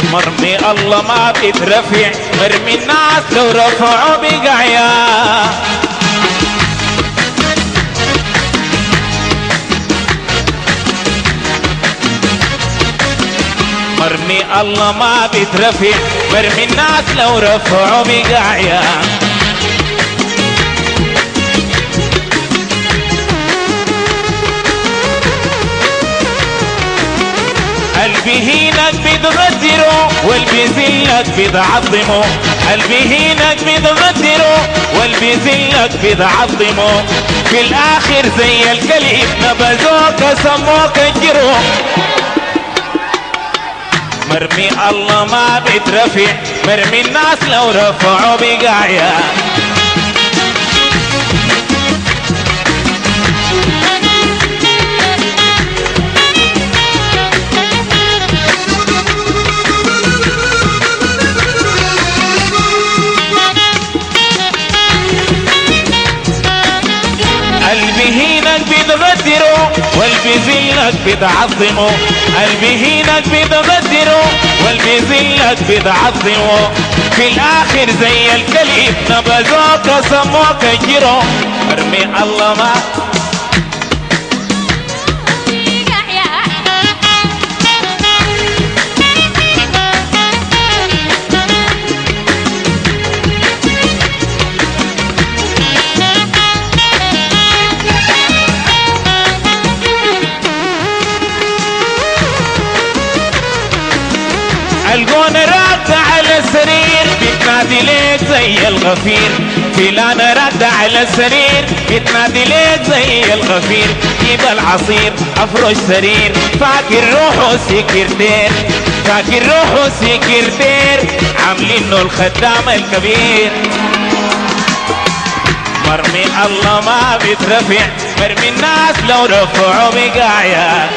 مرمي الله ما بيترفع مرمي الناس لو رفعوا بقعيا مرمي الله ما بيترفع مرمي الناس لو رفعوا بقعيا قلبي هينك بتغدره والبي ذلك بتعظمه قلبي هينك بتغدره والبي ذلك بتعظمه في الاخر زي الكلب نبذوك سموك الجروح مرمي الله ما بيترفع مرمي الناس لو رفعوا بقايا قلبي هينك بتغدره والبي ذلك بتعظمه قلبي هينك بتغدره والبي ذلك بتعظمه في الاخر زي الكلب نبذوك سموك الجرو ارمي الله ما القون رد على السرير بتنادي ليك زي الغفير فلان رد على السرير بتنادي ليك زي الغفير جيب العصير افرش سرير فاكر روحه سكرتير فاكر روحه سكرتير عاملينه الخدام الكبير مرمي الله ما بيترفع مرمي الناس لو رفعوا بقايا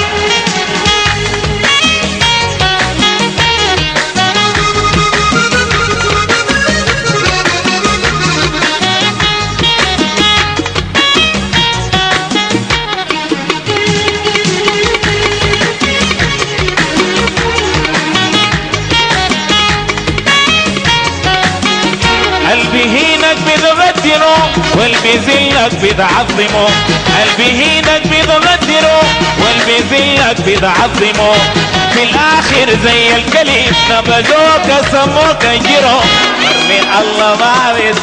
قلبي هينك بتغدره والبي ذلك بتعظمه قلبي هينك بتغدره والبي ذلك بتعظمه في الاخر زي الكلب نبذوك سموك جرو مرمي الله ما بيت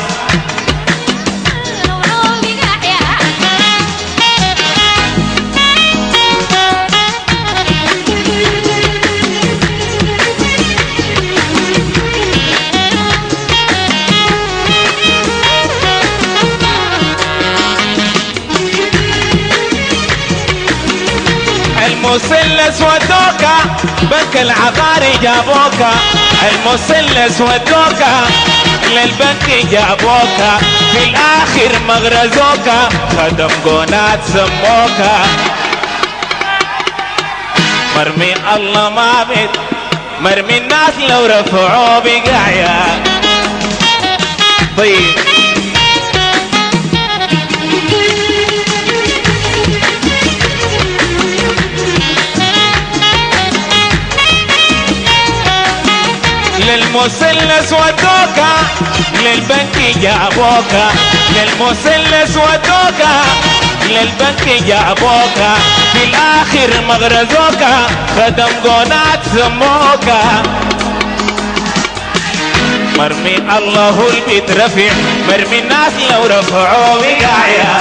المثلث ودوكا بنك العقاري جابوكا المثلث ودوكا للبنك جابوكا في الاخر مغرزوكا خدم قونات سموكا مرمي الله ما بيت مرمي الناس لو رفعوا بقايا طيب للمثلث ودوكا للبنك جابوكا للمثلث ودوكا للبنك جابوكا في الاخر مغرزوكا خدم قونات سموكا مرمي الله البيت رفع مرمي الناس لو رفعوا وقايا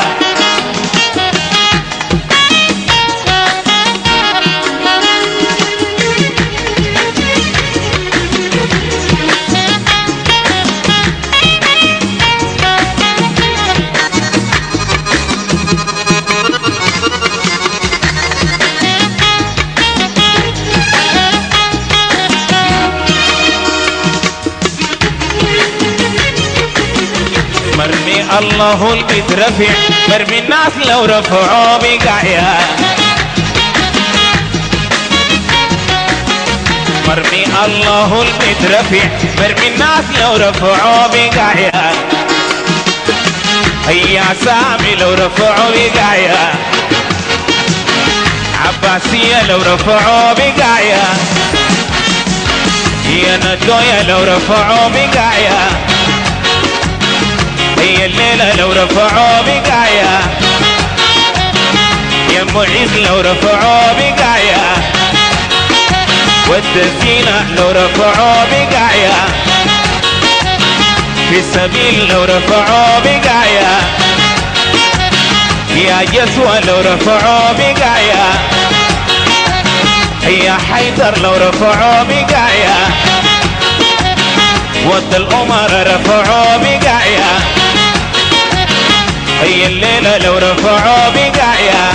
مرمي الله البيت رفع مرمي الناس لو رفعوا بقايا مرمي الله البيت رفع مرمي الناس لو رفعوا بقايا هيا سامي لو رفعوا بقايا عباسية لو رفعوا بقايا يا ندويا لو رفعوا بقايا هي الليلة لو رفعوا بقايا يا معيز لو رفعوا بقايا والدزينة لو رفعوا بقايا في السبيل لو رفعوا بقايا يا جسوة لو رفعوا بقايا يا حيدر لو رفعوا بقايا ود الأمر رفعوا بقايا هي الليلة لو رفعوا بقايا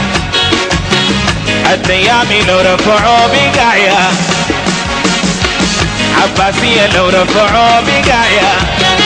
الديامي لو رفعوا بقايا عباسية لو رفعوا بقايا